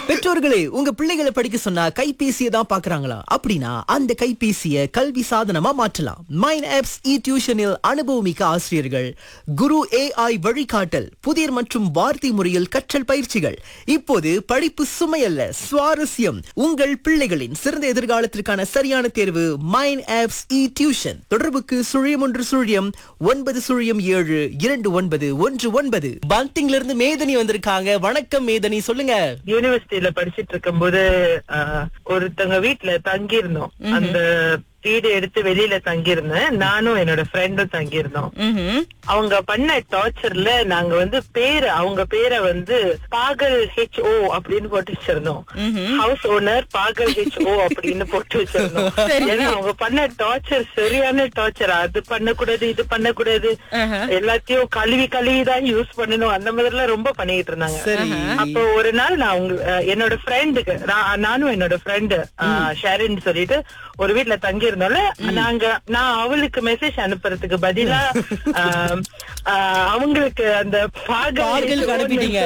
பெற்றோர்களே உங்க பிள்ளைகளை படிக்க சொன்னா கைபேசியை தான் பாக்குறாங்களா அப்படின்னா அந்த கைபேசியை கல்வி சாதனமா மாற்றலாம் மைன் ஆப்ஸ் இ டியூஷனில் அனுபவமிக்க ஆசிரியர்கள் குரு ஏஐ வழிகாட்டல் புதிர் மற்றும் வார்த்தை முறையில் கற்றல் பயிற்சிகள் இப்போது படிப்பு சுமையல்ல சுவாரஸ்யம் உங்கள் பிள்ளைகளின் சிறந்த எதிர்காலத்திற்கான சரியான தேர்வு மைன் ஆப்ஸ் இ டியூஷன் தொடர்புக்கு சுழியம் ஒன்று சுழியம் ஒன்பது சுழியம் ஏழு இரண்டு ஒன்பது ஒன்று ஒன்பது பந்திங்ல இருந்து மேதனி வந்திருக்காங்க வணக்கம் மேதனி சொல்லுங்க யூனிவர்சிட்டியில படிச்சிட்டு இருக்கும்போது ஆஹ், ஒருத்தவங்க வீட்ல தங்கி இருந்தோம் அந்த வீடு எடுத்து வெளியில தங்கி இருந்தேன் நானும் என்னோட ஃப்ரெண்டும் தங்கி இருந்தோம் ம்ஹும். அவங்க பண்ண டார்ச்சர்ல நாங்க வந்து பேரு அவங்க பேரை வந்து பாகல் ஹெச் ஓ அப்படின்னு போட்டு வச்சிருந்தோம் ஹவுஸ் ஓனர் பாகல் ஹெச் ஓ அப்படின்னு போட்டு வச்சிருந்தோம் ஏன்னா அவங்க பண்ண டார்ச்சர் சரியான டார்ச்சர் அது பண்ணக்கூடாது இது பண்ணக்கூடாது எல்லாத்தையும் கழுவி கழுவி தான் யூஸ் பண்ணணும் அந்த மாதிரி எல்லாம் ரொம்ப பண்ணிட்டு இருந்தாங்க சரி அப்போ ஒரு நாள் நான் உங்க அஹ், என்னோட ஃப்ரெண்டுக்கு நானும் என்னோட ஃப்ரெண்டு ஷேரின்னு சொல்லிட்டு ஒரு வீட்ல தங்கி இருந்தோம்ல நாங்க நான் அவளுக்கு மெசேஜ் அனுப்புறதுக்கு பதிலா ஆம், ஆஹ், அவங்களுக்கு அந்த பாகல் பாகலுக்கு அனுப்பிட்டீங்க.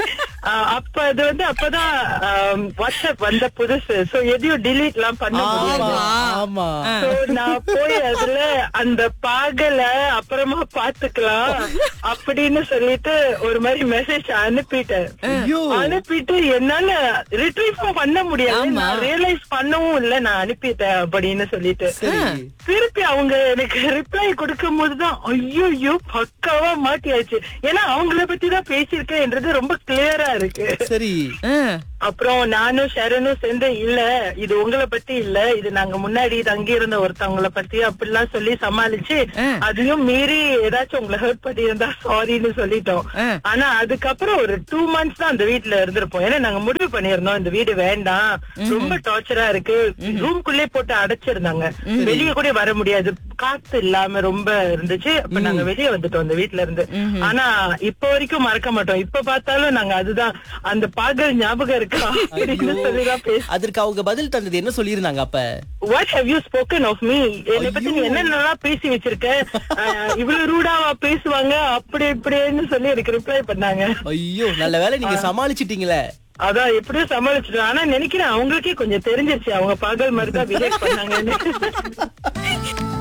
ஆஹ், அப்ப அது வந்து அப்பதான் ஆம், வாட்ஸ்அப் வந்த புதுசு சோ எதையும் delete எல்லாம் பண்ண முடியாது ஆமா So, நான் போய் அதுல அந்த பாகல அப்புறமா பாத்துக்கலாம் அப்படின்னு சொல்லிட்டு ஒரு மாதிரி மெசேஜ் அனுப்பிட்டேன் ஐயோ. அனுப்பிட்டு என்னால ரிட்ரீவ் பண்ண முடியாது நான் ரியலைஸ் பண்ணவும் இல்ல நான் அனுப்பிட்டேன் அப்படின்னு சொல்லிட்டு சரி திருப்பி அவங்க எனக்கு ரிப்ளை கொடுக்கும் போதுதான் ஐயோ பக்காவா மாட்டியாச்சு ஏன்னா அவங்கள பத்தி தான் பேசியிருக்கேன்ன்றது ரொம்ப கிளியரா இருக்கு சரி ஆ. அப்புறம் நானும் ஷரனும் சேர்ந்து இல்ல இது உங்களை பத்தி இல்ல இது நாங்க முன்னாடி தங்கி இருந்த ஒருத்தவங்கள பத்தி அப்படிலாம் சொல்லி சமாளிச்சு அதையும் மீறி ஏதாச்சும் உங்களை ஹர்ட் பண்ணி இருந்தா சாரின்னு சொல்லிட்டோம் ஆனா அதுக்கப்புறம் ஒரு டூ மந்த்ஸ் தான் அந்த வீட்ல இருந்திருப்போம் ஏன்னா நாங்க முடிவு பண்ணியிருந்தோம் இந்த வீடு வேண்டாம் ரொம்ப டார்ச்சரா இருக்கு ரூம்குள்ளே போட்டு அடைச்சிருந்தாங்க வெளிய கூட வர முடியாது காத்து இல்லாம ரொம்ப இருந்துச்சு அப்ப நாங்க வெளிய வந்துட்டோம் அந்த வீட்ல இருந்து ஆனா இப்ப வரைக்கும் மறக்க மாட்டோம் இப்ப பார்த்தாலும் நாங்க அதுதான் அந்த பாகல் ஞாபகம் இருக்கா அப்படின்னு சொல்லிதான் பேச அதற்கு அவங்க பதில் தந்தது என்ன சொல்லியிருந்தாங்க அப்ப what have you spoken of me என்னை பத்தி நீ என்னென்னலாம் பேசி வச்சிருக்க அஹ், இவ்வளவு ரூடாவா பேசுவாங்க அப்படி இப்படின்னு சொல்லி எனக்கு ரிப்ளை பண்ணாங்க ஐயோ நல்ல வேளை நீங்க சமாளிச்சிட்டீங்களே அதான் எப்படியோ சமாளிச்சிட்டோம் ஆனா நினைக்கிறேன் அவங்களுக்கே கொஞ்சம் தெரிஞ்சிருச்சு அவங்க பகல் மாதிரி தான் பிஹேவ் பண்ணாங்கன்னு